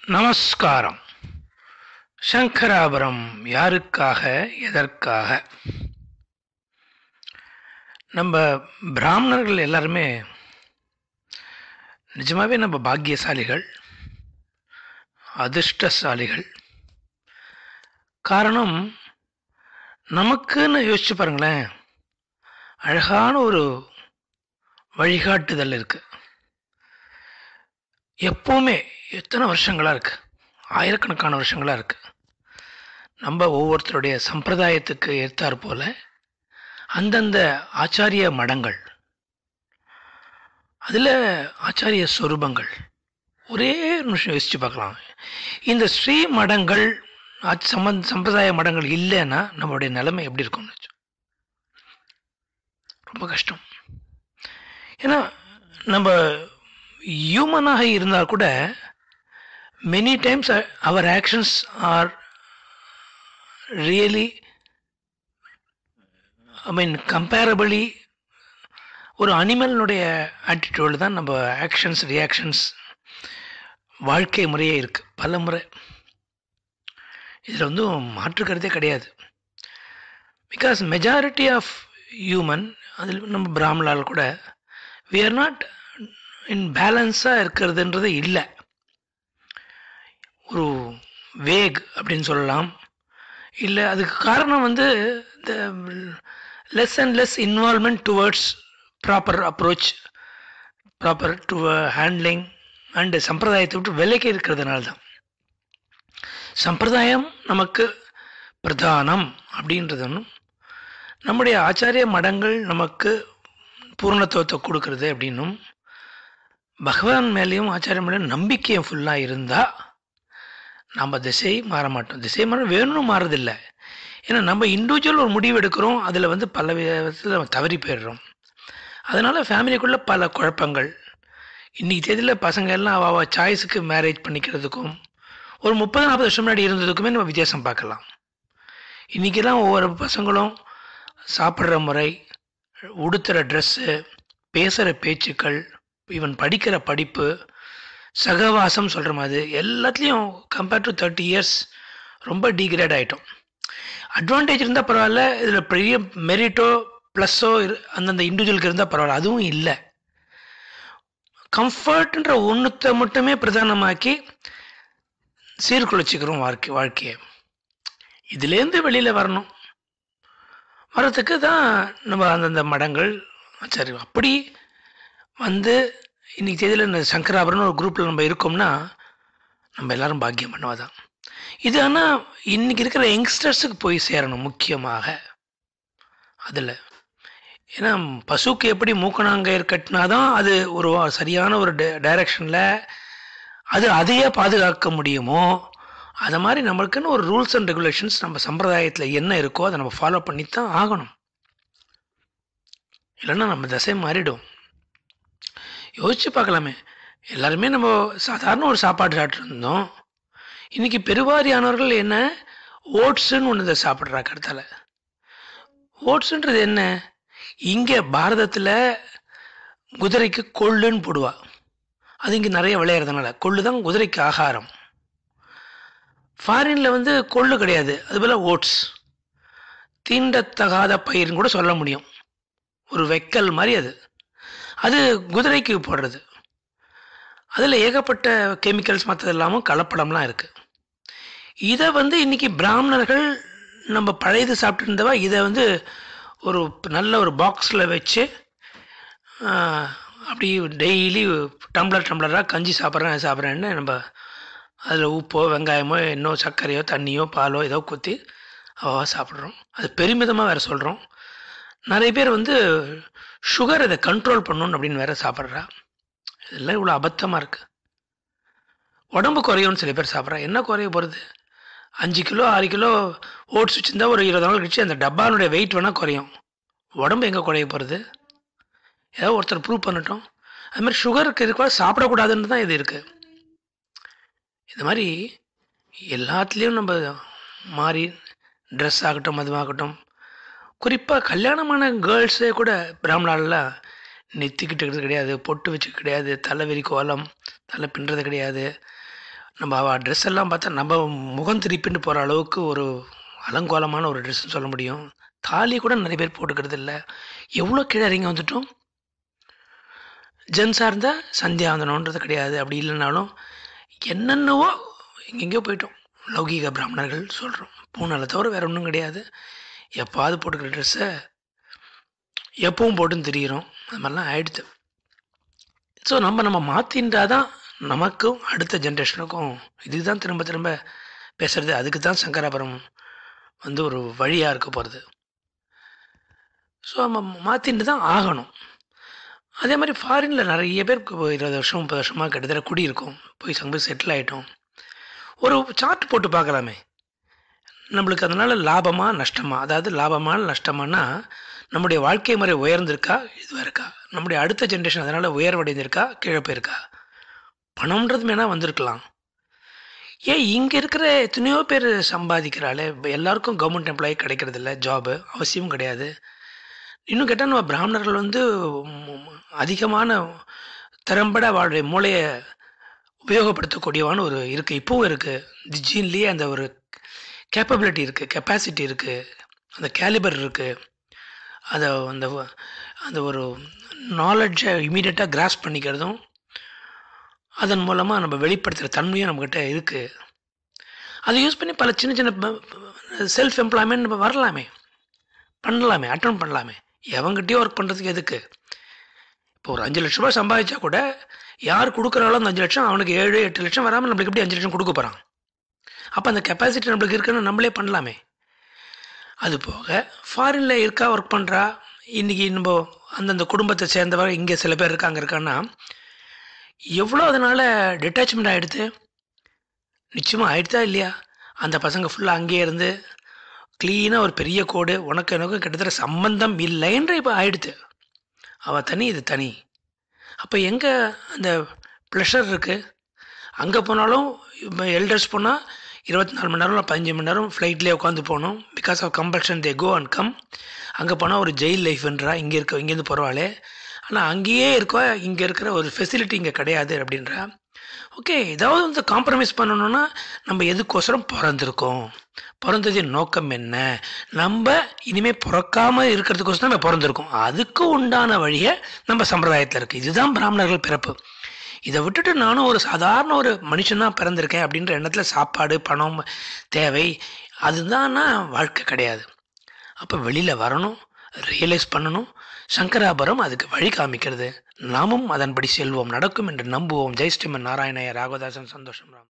நமஸ்காரம் சங்கராபுரம் யாருக்காக எதற்காக நம்ம பிராமணர்கள் எல்லாருமே நிஜமாவே நம்ம பாக்கியசாலிகள் அதிர்ஷ்டசாலிகள் காரணம் நமக்குன்னு யோசிச்சு பாருங்களேன் அழகான ஒரு வழிகாட்டுதல் இருக்கு எப்பவுமே எத்தனை வருஷங்களா இருக்கு ஆயிரக்கணக்கான வருஷங்களா இருக்கு நம்ம ஒவ்வொருத்தருடைய சம்பிரதாயத்துக்கு ஏற்றாற் போல அந்தந்த ஆச்சாரிய மடங்கள் அதில் ஆச்சாரிய சொரூபங்கள் ஒரே நிமிஷம் யோசிச்சு பார்க்கலாம் இந்த ஸ்ரீ மடங்கள் ஆச்~ சம்பந்த சம்பிரதாய மடங்கள் இல்லைன்னா நம்மளுடைய நிலைமை எப்படி இருக்கும்னு வச்சு ரொம்ப கஷ்டம் ஏன்னா நம்ம ஹியூமனாக இருந்தால் கூட many times our actions are really I mean comparably ஒரு அனிமலினுடைய ஆட்டிடியூடில் தான் நம்ம ஆக்ஷன்ஸ் ரியாக்ஷன்ஸ் வாழ்க்கை முறையே இருக்குது பல முறை இதில் வந்து மாற்று கருத்தே கிடையாது பிகாஸ் மெஜாரிட்டி ஆஃப் ஹியூமன் அதில் நம்ம பிராமணால் கூட வி ஆர் நாட் இன் பேலன்ஸாக இருக்கிறதுன்றது இல்லை ஒரு வேக் அப்படின்னு சொல்லலாம் இல்லை அதுக்கு காரணம் வந்து the less and less involvement towards proper approach proper to handling and சம்பிரதாயத்தை விட்டு விலைக்கு இருக்கிறதுனால தான் சம்பிரதாயம் நமக்கு பிரதானம் அப்படின்றதும் நம்முடைய ஆச்சாரிய மடங்கள் நமக்கு பூர்ணத்துவத்தை கொடுக்கறது அப்படின்னும் பகவான் மேலேயும் ஆச்சாரிய மேலேயும் நம்பிக்கையை ஃபுல்லாக இருந்தால் நம்ம திசை மாற மாட்டோம் திசை மாற வேணும்னு மாறதில்லை ஏன்னா நம்ம இண்டிவிஜுவல் ஒரு முடிவு எடுக்கிறோம் அதில் வந்து பல விதத்தில் நம்ம தவறி போயிடுறோம் அதனால் ஃபேமிலிக்குள்ளே பல குழப்பங்கள் இன்றைக்கி தேதியில் பசங்க எல்லாம் அவ சாய்ஸுக்கு மேரேஜ் பண்ணிக்கிறதுக்கும் ஒரு முப்பது நாற்பது வருஷம் முன்னாடி இருந்ததுக்குமே நம்ம வித்தியாசம் பார்க்கலாம் இன்றைக்கெல்லாம் ஒவ்வொரு பசங்களும் சாப்பிட்ற முறை உடுத்துகிற ட்ரெஸ்ஸு பேசுகிற பேச்சுக்கள் ஈவன் படிக்கிற படிப்பு சகவாசம் சொல்கிற மாதிரி எல்லாத்துலேயும் கம்பேர்ட் டு தேர்ட்டி இயர்ஸ் ரொம்ப டிகிரேட் ஆகிட்டோம் அட்வான்டேஜ் இருந்தால் பரவாயில்ல இதில் பெரிய மெரிட்டோ ப்ளஸ்ஸோ அந்தந்த இண்டிவிஜுவலுக்கு இருந்தால் பரவாயில்ல அதுவும் இல்லை கம்ஃபர்ட்ன்ற ஒன்றுத்தை மட்டுமே பிரதானமாக்கி சீர்குலைச்சிக்கிறோம் வாழ்க்கை வாழ்க்கையை இதுலேருந்து வெளியில் வரணும் வரத்துக்கு தான் நம்ம அந்தந்த மடங்கள் சரி அப்படி வந்து இன்னைக்கு தேதியில் இந்த சங்கராபுரம்னு ஒரு குரூப்பில் நம்ம இருக்கோம்னா நம்ம எல்லாரும் பாக்கியம் பண்ணுவாதான் இது ஆனால் இன்னைக்கு இருக்கிற யங்ஸ்டர்ஸுக்கு போய் சேரணும் முக்கியமாக அதில் ஏன்னா பசுக்கு எப்படி மூக்கணாங்கயிறு கட்டினாதான் அது ஒரு சரியான ஒரு டைரக்ஷனில் அது அதையே பாதுகாக்க முடியுமோ அதை மாதிரி நம்மளுக்குன்னு ஒரு ரூல்ஸ் அண்ட் ரெகுலேஷன்ஸ் நம்ம சம்பிரதாயத்தில் என்ன இருக்கோ அதை நம்ம ஃபாலோ பண்ணி தான் ஆகணும் இல்லைன்னா நம்ம தசை மாறிடும் யோசிச்சு பார்க்கலாமே எல்லாருமே நம்ம சாதாரண ஒரு சாப்பாடு சாப்பிட்டு இருந்தோம் இன்னைக்கு பெருவாரியானவர்கள் என்ன ஓட்ஸுன்னு ஒன்று சாப்பிட்றா கருத்தால ஓட்ஸுன்றது என்ன இங்கே பாரதத்தில் குதிரைக்கு கொள்ளுன்னு போடுவா அது இங்கே நிறைய விளையிறதுனால கொள்ளு தான் குதிரைக்கு ஆகாரம் ஃபாரினில் வந்து கொள்ளு கிடையாது அதுபோல் ஓட்ஸ் தீண்டத்தகாத பயிர்னு கூட சொல்ல முடியும் ஒரு வெக்கல் மாதிரி அது அது குதிரைக்கு போடுறது அதில் ஏகப்பட்ட கெமிக்கல்ஸ் மற்றது எல்லாமும் கலப்படம்லாம் இருக்குது இதை வந்து இன்னைக்கு பிராமணர்கள் நம்ம பழையது சாப்பிட்டு இருந்தவா இதை வந்து ஒரு நல்ல ஒரு பாக்ஸில் வச்சு அப்படி டெய்லி டம்ளர் டம்ளராக கஞ்சி சாப்பிட்றேன் சாப்பிட்றேன்னு நம்ம அதில் உப்போ வெங்காயமோ என்னோ சர்க்கரையோ தண்ணியோ பாலோ ஏதோ குத்தி அவா சாப்பிட்றோம் அது பெருமிதமாக வேறு சொல்கிறோம் நிறைய பேர் வந்து சுகர் இதை கண்ட்ரோல் பண்ணணும் அப்படின்னு வேற சாப்பிட்றா இதெல்லாம் இவ்வளோ அபத்தமாக இருக்குது உடம்பு குறையும்னு சில பேர் சாப்பிட்றா என்ன குறைய போகிறது அஞ்சு கிலோ ஆறு கிலோ ஓட்ஸ் வச்சுருந்தா ஒரு இருபது நாள் கழிச்சு அந்த டப்பானுடைய வெயிட் வேணால் குறையும் உடம்பு எங்கே குறைய போகிறது ஏதோ ஒருத்தர் ப்ரூவ் பண்ணட்டும் அது மாதிரி சுகருக்கு இருக்கா சாப்பிடக்கூடாதுன்னு தான் இது இருக்குது இது மாதிரி எல்லாத்துலேயும் நம்ம மாறி ட்ரெஸ் ஆகட்டும் மதுவாகட்டும் குறிப்பாக கல்யாணமான கேர்ள்ஸே கூட பிராமணாலெலாம் நெத்திக்கிட்டு கிடையாது பொட்டு வச்சு கிடையாது தலை விரி கோலம் தலை பின்னுறது கிடையாது நம்ம அவள் ட்ரெஸ் எல்லாம் பார்த்தா நம்ம முகம் திருப்பின்னு போகிற அளவுக்கு ஒரு அலங்கோலமான ஒரு ட்ரெஸ்ன்னு சொல்ல முடியும் தாலி கூட நிறைய பேர் போட்டுக்கிறது இல்லை எவ்வளோ கீழே இறங்கி வந்துட்டோம் ஜென்ஸாக இருந்தால் சந்தியாவந்தனன்றது கிடையாது அப்படி இல்லைனாலும் என்னென்னவோ எங்கெங்கேயோ போயிட்டோம் லௌகீக பிராமணர்கள் சொல்கிறோம் பூனால தவிர வேறு ஒன்றும் கிடையாது எப்பாவது போட்டுக்கிற ட்ரெஸ்ஸை எப்பவும் போட்டுன்னு திரியிறோம் அது மாதிரிலாம் ஆயிடுது ஸோ நம்ம நம்ம மாற்றின்றாதான் நமக்கும் அடுத்த ஜென்ரேஷனுக்கும் இதுக்கு தான் திரும்ப திரும்ப பேசுறது அதுக்கு தான் சங்கராபுரம் வந்து ஒரு வழியாக இருக்க போகிறது ஸோ நம்ம மாற்றிட்டு தான் ஆகணும் அதே மாதிரி ஃபாரினில் நிறைய பேர் இப்போ இருபது வருஷம் முப்பது வருஷமாக கிட்டத்தட்ட குடியிருக்கோம் போய் சங்க செட்டில் ஆகிட்டோம் ஒரு சார்ட் போட்டு பார்க்கலாமே நம்மளுக்கு அதனால் லாபமா நஷ்டமா அதாவது லாபமான நஷ்டமானா நம்முடைய வாழ்க்கை முறை உயர்ந்திருக்கா இதுவாக இருக்கா நம்முடைய அடுத்த ஜென்ரேஷன் அதனால் உயர்வடைந்திருக்கா கீழே போயிருக்கா பணம்ன்றது வேணால் வந்திருக்கலாம் ஏன் இங்கே இருக்கிற எத்தனையோ பேர் சம்பாதிக்கிறாளே இப்ப எல்லாருக்கும் கவர்மெண்ட் எம்ப்ளாயி கிடைக்கிறது இல்லை ஜாபு அவசியம் கிடையாது இன்னும் கேட்டால் நம்ம பிராமணர்கள் வந்து ம், அதிகமான திறம்பட வாழ்வை மூளையை உபயோகப்படுத்தக்கூடியவான ஒரு இருக்குது இப்போவும் இருக்குது தி ஜீன்லேயே அந்த ஒரு கேப்பபிலிட்டி இருக்குது கெப்பாசிட்டி இருக்குது அந்த கேலிபர் இருக்குது அதை அந்த வ- அந்த ஒரு நாலெட்ஜை இமீடியட்டாக கிராஸ் பண்ணிக்கிறதும் அதன் மூலமாக நம்ம வெளிப்படுத்துகிற தன்மையும் நம்மக்கிட்ட இருக்குது அதை யூஸ் பண்ணி பல சின்ன சின்ன செல்ஃப் எம்ப்ளாய்மெண்ட் நம்ம வரலாமே பண்ணலாமே அட்டன் பண்ணலாமே எவங்கிட்டயோ ஒர்க் பண்ணுறதுக்கு எதுக்கு இப்போ ஒரு அஞ்சு லட்ச ரூபாய் சம்பாதிச்சா கூட யார் கொடுக்குறாளோ அந்த அஞ்சு லட்சம் அவனுக்கு ஏழு எட்டு லட்சம் வராமல் நம்மளுக்கு எப்படி அஞ்சு லட்சம் கொடுக்க போகிறான் அப்போ அந்த கெப்பாசிட்டி நம்மளுக்கு இருக்குன்னு நம்மளே பண்ணலாமே அது போக ஃபாரினில் இருக்கா ஒர்க் பண்ணுறா இன்றைக்கி நம்ம அந்தந்த குடும்பத்தை சேர்ந்தவங்க இங்கே சில பேர் இருக்காங்க இருக்கான்னா எவ்வளோ அதனால் டிட்டாச்மெண்ட் ஆகிடுது நிச்சயமாக ஆயிடுதா இல்லையா அந்த பசங்க ஃபுல்லாக அங்கேயே இருந்து க்ளீனாக ஒரு பெரிய கோடு உனக்கு எனக்கும் கிட்டத்தட்ட சம்பந்தம் இல்லைன்ற இப்போ ஆயிடுது அவள் தனி இது தனி அப்போ எங்கே அந்த ப்ளஷர் இருக்குது அங்கே போனாலும் இப்போ எல்டர்ஸ் போனால் இருபத்தி நாலு மணி நேரம் இல்லை பதினஞ்சு மணி நேரம் ஃப்ளைட்லேயே உட்காந்து போகணும் because of compulsion they go and come அங்கே போனால் ஒரு ஜெயில் லைஃப்ன்றா இங்கே இருக்க இங்கேருந்து போகிறவாளே ஆனால் அங்கேயே இருக்க இங்கே இருக்கிற ஒரு ஃபெசிலிட்டி இங்கே கிடையாது அப்படின்றா ஓகே ஏதாவது வந்து காம்ப்ரமைஸ் பண்ணணும்னா நம்ம எதுக்கோசரம் பிறந்திருக்கோம் பிறந்ததின் நோக்கம் என்ன நம்ம இனிமேல் பிறக்காம இருக்கிறதுக்கோசரம் நம்ம பிறந்திருக்கோம் அதுக்கு உண்டான வழியை நம்ம சம்பிரதாயத்தில் இருக்குது இதுதான் பிராமணர்கள் பிறப்பு இதை விட்டுட்டு நானும் ஒரு சாதாரண ஒரு மனுஷனாக பிறந்திருக்கேன் அப்படின்ற எண்ணத்தில் சாப்பாடு பணம் தேவை அதுதான்னா வாழ்க்கை கிடையாது அப்போ வெளியில் வரணும் ரியலைஸ் பண்ணணும் சங்கராபுரம் அதுக்கு வழி காமிக்கிறது நாமும் அதன்படி செல்வோம் நடக்கும் என்று நம்புவோம் ஜெய் ஸ்ரீமன் நாராயணய ராகவதாசன் சந்தோஷம் ராம்